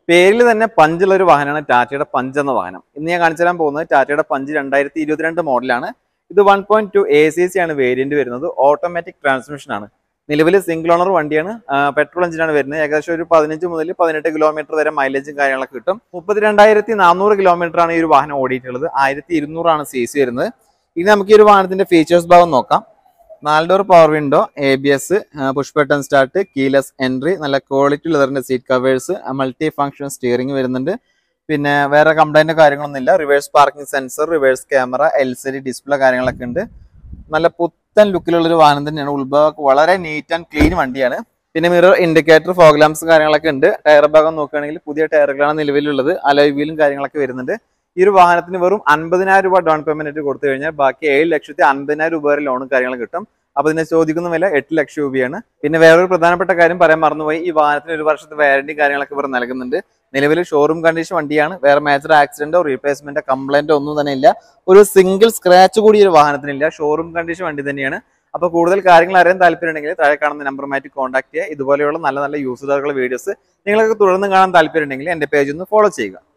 പേരിൽ തന്നെ പഞ്ചുള്ള ഒരു വാഹനമാണ് ടാറ്റയുടെ പഞ്ച് എന്ന വാഹനം ഇന്ന് ഞാൻ കാണിച്ചു തരാൻ പോകുന്നത് ടാറ്റയുടെ പഞ്ച് രണ്ടായിരത്തി ഇരുപത്തിരണ്ട് മോഡലാണ് ഇത് one point two A C C ആണ് വേരിയന്റ് വരുന്നത് ഓട്ടോമാറ്റിക് ട്രാൻസ്മിഷൻ ആണ് നിലവിൽ സിംഗിൾ ഓണർ വണ്ടിയാണ് പെട്രോൾ എഞ്ചിനാണ് വരുന്നത് ഏകദേശം ഒരു പതിനഞ്ച് മുതൽ പതിനെട്ട് കിലോമീറ്റർ വരെ മൈലേജും കാര്യങ്ങളൊക്കെ കിട്ടും മുപ്പത്തിരണ്ടായിരത്തി നാനൂറ് കിലോമീറ്റർ ആണ് ഈ ഒരു വാഹനം ഓടിയിട്ടുള്ളത് ആയിരത്തി ഇരുന്നൂറാണ് സി സി വരുന്നത് ഇനി നമുക്ക് ഈ ഒരു വാഹനത്തിന്റെ ഫീച്ചേഴ്സ് ഭാഗം നോക്കാം നാല് door power window A B S push button start keyless entry നല്ല ക്വാളിറ്റി ലെതറിന്റെ seat covers multi function steering വരുന്നുണ്ട് പിന്നെ വേറെ കംപ്ലൈന്റ് കാര്യങ്ങളൊന്നും ഇല്ല reverse parking sensor reverse camera L C D display കാര്യങ്ങളൊക്കെ ഉണ്ട് നല്ല പുത്തൻ ലുക്കിലുള്ള ഒരു വാഹനം തന്നെയാണ് ഉൾഭാഗം വളരെ നീറ്റ് ആൻഡ് ക്ലീൻ വണ്ടിയാണ് പിന്നെ മിറർ ഇൻഡിക്കേറ്റർ ഫോഗ് ലാംപ്സ് കാര്യങ്ങളൊക്കെ ഉണ്ട് ടയർ ഭാഗം നോക്കുകയാണെങ്കിൽ പുതിയ ടയറുകളാണ് നിലവിലുള്ളത് അലോയ് വീലും കാര്യങ്ങളൊക്കെ വരുന്നുണ്ട് ഈ ഒരു വാഹനത്തിന് വെറും അൻപതിനായിരം രൂപ ഡൗൺ പേയ്മെന്റ് കൊടുത്തു കഴിഞ്ഞാൽ ബാക്കി ഏഴ് ലക്ഷത്തി അൻപതിനായിരം രൂപ വരെ ലോണും കാര്യങ്ങളും കിട്ടും അപ്പൊ ഇതിനെ ചോദിക്കുന്ന വില എട്ട് ലക്ഷം രൂപയാണ് പിന്നെ വേറൊരു പ്രധാനപ്പെട്ട കാര്യം പറയാൻ മറന്നുപോയി ഈ വാഹനത്തിന് ഒരു വർഷത്തെ വാറന്റി കാര്യങ്ങളൊക്കെ ഇവർ നൽകുന്നുണ്ട് നിലവിൽ ഷോറൂം കണ്ടീഷൻ വണ്ടിയാണ് വേറെ മേജർ ആക്സിഡന്റോ റീപ്ലേസ്മെന്റോ കംപ്ലൈന്റോ ഒന്നും തന്നെ ഇല്ല ഒരു സിംഗിൾ സ്ക്രാച്ച് കൂടി ഈ ഒരു വാഹനത്തിനില്ല ഷോറൂം കണ്ടീഷൻ വണ്ടി തന്നെയാണ് അപ്പൊ കൂടുതൽ കാര്യങ്ങൾ അറിയാൻ താല്പര്യമുണ്ടെങ്കിൽ താഴെ കാണുന്ന നമ്പറുമായിട്ട് കോൺടാക്ട് ചെയ്യുക ഇതുപോലെയുള്ള നല്ല നല്ല യൂസറുകളുടെ വീഡിയോസ് നിങ്ങൾക്ക് തുടർന്ന് കാണാൻ താല്പര്യമുണ്ടെങ്കിൽ എന്റെ പേജ് ഒന്ന് ഫോളോ ചെയ്യുക